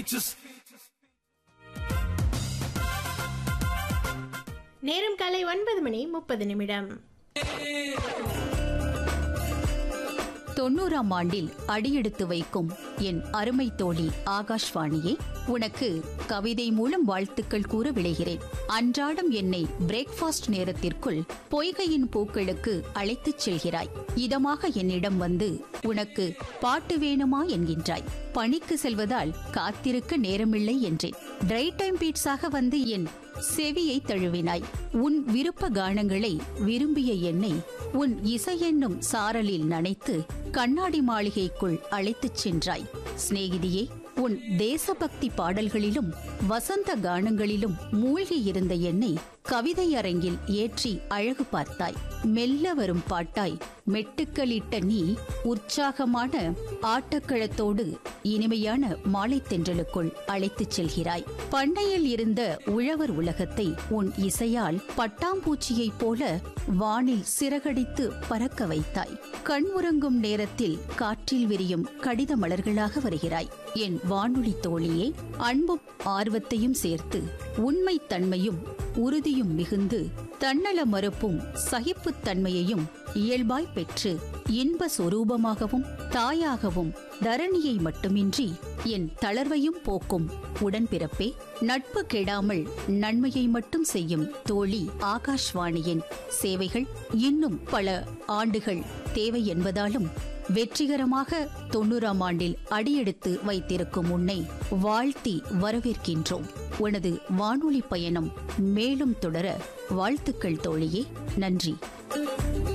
நேரம் காலை ஒன்பது மணி முப்பது நிமிடம் தொண்ணூறாம் ஆண்டில் அடியெடுத்து வைக்கும் என் அருமை தோழி ஆகாஷ்வாணியே உனக்கு கவிதை மூலம் வாழ்த்துக்கள் கூற விளைகிறேன் அன்றாடம் என்னை பிரேக்ஃபாஸ்ட் நேரத்திற்குள் பொய்கையின் பூக்களுக்கு அழைத்துச் செல்கிறாய் இதமாக என்னிடம் வந்து உனக்கு பாட்டு வேணுமா என்கின்றாய் பணிக்கு செல்வதால் காத்திருக்க நேரமில்லை என்றேன் டிரை டைம் பீட்ஸாக வந்து என் செவியை தழுவினாய் உன் விருப்ப கானங்களை விரும்பிய என்னை உன் இசையென்னும் சாரலில் நனைத்து கண்ணாடி மாளிகைக்குள் அழைத்துச் சென்றாய் சிநேகிதியே உன் தேசபக்தி பாடல்களிலும் வசந்த கானங்களிலும் மூழ்கி இருந்த என்னை கவிதை அரங்கில் ஏற்றி அழகு பார்த்தாய் மெல்ல வரும் பாட்டாய் மெட்டுக்களிட்ட நீ உற்சாகமான ஆட்டக்களத்தோடு இனிமையான மாலைத் தென்றலுக்குள் அழைத்துச் செல்கிறாய் பண்ணையில் இருந்த உழவர் உலகத்தை உன் இசையால் பட்டாம்பூச்சியைப் போல வானில் சிறகடித்து பறக்க வைத்தாய் கண் உறங்கும் நேரத்தில் காற்றில் விரியும் கடித மலர்களாக வருகிறாய் என் வானொலி தோழியே அன்பும் ஆர்வத்தையும் சேர்த்து உண்மைத் தன்மையும் உறுதியும் மிகுந்து தன்னல மறுப்பும் சகிப்புத்தன்மையையும் இயல்பாய் பெற்று இன்ப சொரூபமாகவும் தாயாகவும் தரணியை மட்டுமின்றி என் தளர்வையும் போக்கும் உடன்பிறப்பே நட்பு கெடாமல் நன்மையை மட்டும் செய்யும் தோழி ஆகாஷ்வாணியின் சேவைகள் இன்னும் பல ஆண்டுகள் தேவை என்பதாலும் வெற்றிகரமாக தொண்ணூறாம் ஆண்டில் அடியெடுத்து வைத்திருக்கும் உன்னை வாழ்த்தி வரவேற்கின்றோம் உனது வானொலி பயணம் மேலும் தொடர வாழ்த்துக்கள் தோழியே நன்றி